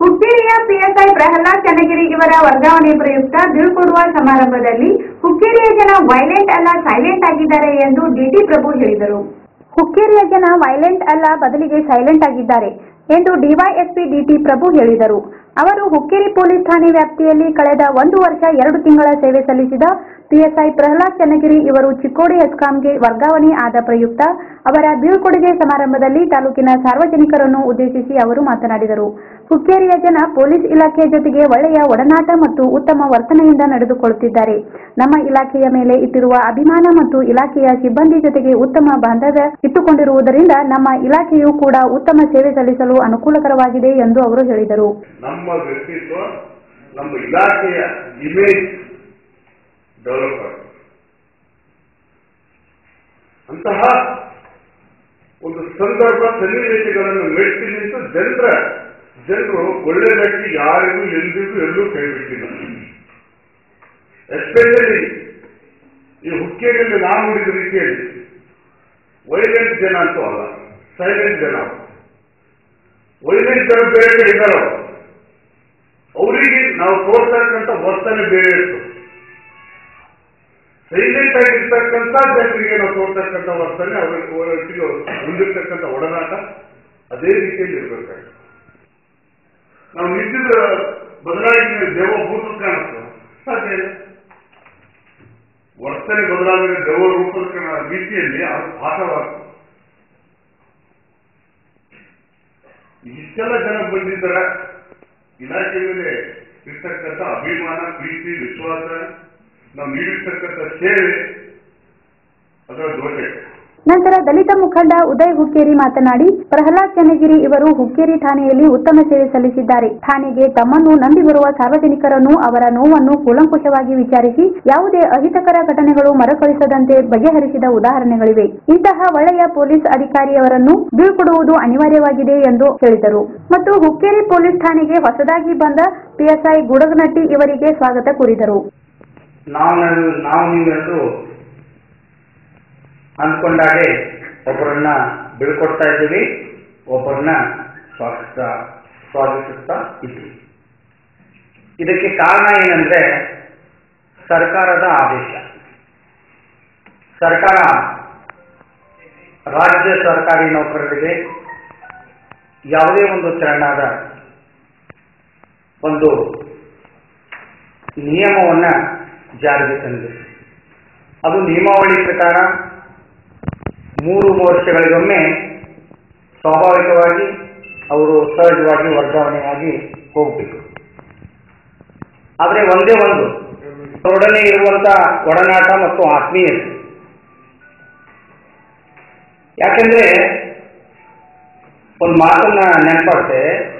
ಹುಕ್ಕೇರಿಯ PSI Pralhad Channagiri ಇವರ ವರ್ಗಾವಣೆ ಪ್ರಯುಕ್ತ ಬೀಳ್ಕೊಡುವ ಸಮಾರಂಭದಲ್ಲಿ ಹುಕ್ಕೇರಿಯ ಜನ ವೈಲೆಂಟ್ ಅಲ್ಲ ಸೈಲೆಂಟ್ ಆಗಿದ್ದಾರೆ ಎಂದು ಡಿಟಿ ಪ್ರಭು ಹೇಳಿದರು ಹುಕ್ಕೇರಿಯ ಜನ ವೈಲೆಂಟ್ ಅಲ್ಲ ಬದಲಿಗೆ ಸೈಲೆಂಟ್ ಆಗಿದ್ದಾರೆ ಎಂದು ಡಿವೈಎಸ್ಪಿ ಡಿಟಿ ಪ್ರಭು ಹೇಳಿದರು ಅವರು ಹುಕ್ಕೇರಿ ಪೊಲೀಸ್ ಠಾಣೆ ವ್ಯಾಪ್ತಿಯಲ್ಲಿ ಕಳೆದ ಒಂದು ವರ್ಷ ಎರಡು ತಿಂಗಳ ಸೇವೆ ಸಲ್ಲಿಸಿದ ಪಿಎಸ್ಐ ಪ್ರಹ್ಲಾದ್ ಚನ್ನಗಿರಿ ಇವರು ಚಿಕ್ಕೋಡಿ ಹೆಸ್ಕಾಂಗೆ ವರ್ಗಾವಣೆ ಆದ ಪ್ರಯುಕ್ತ ಅವರ ಬೀಳ್ಕೊಡುಗೆ ಸಮಾರಂಭದಲ್ಲಿ ತಾಲೂಕಿನ ಸಾರ್ವಜನಿಕರನ್ನು ಉದ್ದೇಶಿಸಿ ಅವರು ಮಾತನಾಡಿದರು ಹುಕ್ಕೇರಿಯ ಜನ ಪೊಲೀಸ್ ಇಲಾಖೆಯ ಜೊತೆಗೆ ಒಳ್ಳೆಯ ಒಡನಾಟ ಮತ್ತು ಉತ್ತಮ ವರ್ತನೆಯಿಂದ ನಡೆದುಕೊಳ್ಳುತ್ತಿದ್ದಾರೆ ನಮ್ಮ ಇಲಾಖೆಯ ಮೇಲೆ ಇಟ್ಟಿರುವ ಅಭಿಮಾನ ಮತ್ತು ಇಲಾಖೆಯ ಸಿಬ್ಬಂದಿ ಜೊತೆಗೆ ಉತ್ತಮ ಬಾಂಧವ್ಯ ಇಟ್ಟುಕೊಂಡಿರುವುದರಿಂದ ನಮ್ಮ ಇಲಾಖೆಯು ಕೂಡ ಉತ್ತಮ ಸೇವೆ ಸಲ್ಲಿಸಲು ಅನುಕೂಲಕರವಾಗಿದೆ ಎಂದು ಅವರು ಹೇಳಿದರು ನಮ್ಮ ವ್ಯಕ್ತಿತ್ವ ನಮ್ಮ ಇಲಾಖೆಯ ಇಮೇಜ್ ಡೆವಲಪ್ ಆಗಿದೆ ಅಂತಹ ಒಂದು ಸಂದರ್ಭ ಸನ್ನಿವೇಶಗಳನ್ನು ಮೆಟ್ಟಿ ನಿಂತು ಜನರ ಜನರು ಒಳ್ಳೆಯದಕ್ಕೆ ಯಾರಿಗೂ ಎಂದಿಗೂ ಎಲ್ಲೂ ಕೈ ಬಿಟ್ಟಿಲ್ಲ ಎಸ್ಪೆಷಲಿ ಈ ಹುಕ್ಕೇರಿಯಲ್ಲಿ ನಾವು ನೋಡಿದ ರೀತಿಯಲ್ಲಿ ವೈಲೆಂಟ್ ಜನ ಅಂತೂ ಅಲ್ಲ ಸೈಲೆಂಟ್ ಜನ ವೈಲೆಂಟ್ ಜನ ಬೇರೆ ಕಡೆ ಇದ್ದಾರೋ ಅವರಿಗೆ ನಾವು ತೋರ್ತಕ್ಕಂಥ ವರ್ತನೆ ಬೇರೆ ಇತ್ತು ಸೈಲೆಂಟ್ ಆಗಿರ್ತಕ್ಕಂಥ ಜನರಿಗೆ ನಾವು ತೋರ್ತಕ್ಕಂಥ ವರ್ತನೆ ಅವರಿಗೆ ಅವರೊಟ್ಟಿಗೆ ಹೊಂದಿರ್ತಕ್ಕಂಥ ಒಡನಾಟ ಅದೇ ರೀತಿಯಲ್ಲಿ ಇರಬೇಕಾಗುತ್ತೆ ನಾವು ನಿಂತಿದ್ದ ಬದಲಾಗಿ ದೇವಭೂತ ಕಾಣುತ್ತೆ ಸಾಧ್ಯ ಇಲ್ಲ ವರ್ತನೆ ಬದಲಾದರೆ ದೇವ ರೂಪದ ಕಾಣ- ರೀತಿಯಲ್ಲಿ ಅದು ಪಾಠವಾಗ್ತದೆ ಇಷ್ಟೆಲ್ಲ ಜನ ಬಂದಿದ್ದರ ಇಲಾಖೆ ಮೇಲೆ ಇರ್ತಕ್ಕಂಥ ಅಭಿಮಾನ ಪ್ರೀತಿ ವಿಶ್ವಾಸ ನಾವು ನೀಡಿರ್ತಕ್ಕಂಥ ಸೇವೆ ಅದರ ದೋಷ ನಂತರ ದಲಿತ ಮುಖಂಡ ಉದಯ್ ಹುಕ್ಕೇರಿ ಮಾತನಾಡಿ ಪ್ರಹ್ಲಾದ್ ಚನ್ನಗಿರಿ ಇವರು ಹುಕ್ಕೇರಿ ಠಾಣೆಯಲ್ಲಿ ಉತ್ತಮ ಸೇವೆ ಸಲ್ಲಿಸಿದ್ದಾರೆ ಠಾಣೆಗೆ ತಮ್ಮನ್ನು ನಂಬಿ ಬರುವ ಸಾರ್ವಜನಿಕರನ್ನು ಅವರ ನೋವನ್ನು ಕೂಲಂಕುಷವಾಗಿ ವಿಚಾರಿಸಿ ಯಾವುದೇ ಅಹಿತಕರ ಘಟನೆಗಳು ಮರುಕಳಿಸದಂತೆ ಬಗೆಹರಿಸಿದ ಉದಾಹರಣೆಗಳಿವೆ ಇಂತಹ ಒಳ್ಳೆಯ ಪೊಲೀಸ್ ಅಧಿಕಾರಿಯವರನ್ನು ಬೀಳ್ಕೊಡುವುದು ಅನಿವಾರ್ಯವಾಗಿದೆ ಎಂದು ಹೇಳಿದರು ಮತ್ತು ಹುಕ್ಕೇರಿ ಪೊಲೀಸ್ ಠಾಣೆಗೆ ಹೊಸದಾಗಿ ಬಂದ ಪಿಎಸ್ಐ ಗುಡಗನಟ್ಟಿ ಇವರಿಗೆ ಸ್ವಾಗತ ಕೋರಿದರು ನಾವು ನಾವು ನೀವೆಲ್ಲರೂ ಅಂದ್ಕೊಂಡಾಗೆ ಒಬ್ಬರನ್ನ ಬೀಳ್ಕೊಡ್ತಾ ಇದ್ದೀವಿ ಒಬ್ಬರನ್ನ ಸ್ವಾಗತ ಸ್ವಾಗತಿಸ್ತಾ ಇದ್ದೀವಿ ಇದಕ್ಕೆ ಕಾರಣ ಏನಂದ್ರೆ ಸರ್ಕಾರದ ಆದೇಶ ಸರ್ಕಾರ ರಾಜ್ಯ ಸರ್ಕಾರಿ ನೌಕರರಿಗೆ ಯಾವುದೇ ಒಂದು ತೆರನಾದ ಒಂದು ನಿಯಮವನ್ನ ಜಾರಿಗೆ ತಂದಿದೆ ಅದು ನಿಯಮಾವಳಿ ಪ್ರಕಾರ ಮೂರು ವರ್ಷಗಳಿಗೊಮ್ಮೆ ಸ್ವಾಭಾವಿಕವಾಗಿ ಅವರು ಸಹಜವಾಗಿ ವರ್ಗಾವಣೆಯಾಗಿ ಹೋಗಬೇಕು ಆದರೆ ಒಂದೇ ಒಂದು ಅವರೊಡನೆ ಇರುವಂತ ಒಡನಾಟ ಮತ್ತು ಆತ್ಮೀಯತೆ ಯಾಕೆಂದ್ರೆ ಒಂದು ಮಾತನ್ನ ನೆನಪಾಗುತ್ತೆ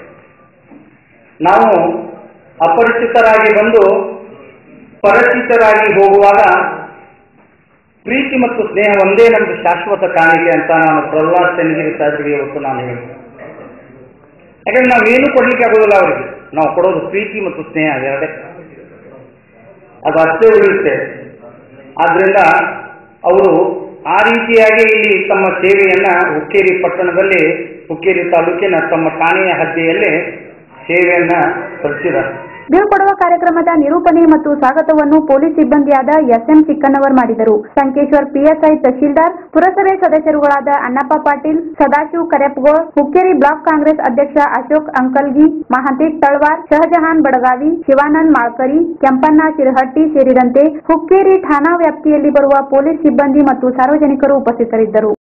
ನಾವು ಅಪರಿಚಿತರಾಗಿ ಬಂದು ಪರಿಚಿತರಾಗಿ ಹೋಗುವಾಗ ಪ್ರೀತಿ ಮತ್ತು ಸ್ನೇಹ ಒಂದೇ ನಮ್ದು ಶಾಶ್ವತ ಕಾಣಿಕೆ ಅಂತ ನಾನು ಪ್ರಹ್ಲಾದ್ ಚನ್ನಗಿರಿ ಸಾಹೇಬರಿಗೆ ಇವತ್ತು ನಾನು ಹೇಳ್ತೀನಿ ಯಾಕಂದ್ರೆ ನಾವು ಏನು ಕೊಡ್ಲಿಕ್ಕೆ ಆಗೋದಿಲ್ಲ ಅವರಿಗೆ ನಾವು ಕೊಡೋದು ಪ್ರೀತಿ ಮತ್ತು ಸ್ನೇಹ ಎರಡೇ ಅದು ಅಷ್ಟೇ ಉಳಿಯುತ್ತೆ ಆದ್ರಿಂದ ಅವರು ಆ ರೀತಿಯಾಗಿ ಇಲ್ಲಿ ತಮ್ಮ ಸೇವೆಯನ್ನ ಹುಕ್ಕೇರಿ ಪಟ್ಟಣದಲ್ಲಿ ಹುಕ್ಕೇರಿ ತಾಲೂಕಿನ ತಮ್ಮ ಠಾಣೆಯ ಹದ್ದಿಯಲ್ಲಿ ಸೇವೆಯನ್ನ ಸಲ್ಲಿಸಿದ್ದಾರೆ ಬೀಳ್ಕೊಡುವ ಕಾರ್ಯಕ್ರಮದ ನಿರೂಪಣೆ ಮತ್ತು ಸ್ವಾಗತವನ್ನು ಪೊಲೀಸ್ ಸಿಬ್ಬಂದಿಯಾದ ಎಸ್ಎಂ ಚಿಕ್ಕಣ್ಣವರ್ ಮಾಡಿದರು ಸಂಕೇಶ್ವರ್ ಪಿಎಸ್ಐ ತಹಶೀಲ್ದಾರ್ ಪುರಸಭೆ ಸದಸ್ಯರುಗಳಾದ ಅಣ್ಣಪ್ಪ ಪಾಟೀಲ್ ಸದಾಶಿವ್ ಕರೆಪ್ಗೋಳ್ ಹುಕ್ಕೇರಿ ಬ್ಲಾಕ್ ಕಾಂಗ್ರೆಸ್ ಅಧ್ಯಕ್ಷ ಅಶೋಕ್ ಅಂಕಲ್ಗಿ ಮಹಾಂತೇಶ್ ತಳವಾರ್ ಶಹಜಹಾನ್ ಬಡಗಾವಿ ಶಿವಾನಂದ್ ಮಾಳ್ಕರಿ ಕೆಂಪಣ್ಣ ಶಿರಹಟ್ಟಿ ಸೇರಿದಂತೆ ಹುಕ್ಕೇರಿ ಠಾಣಾ ವ್ಯಾಪ್ತಿಯಲ್ಲಿ ಬರುವ ಪೊಲೀಸ್ ಸಿಬ್ಬಂದಿ ಮತ್ತು ಸಾರ್ವಜನಿಕರು ಉಪಸ್ಥಿತರಿದ್ದರು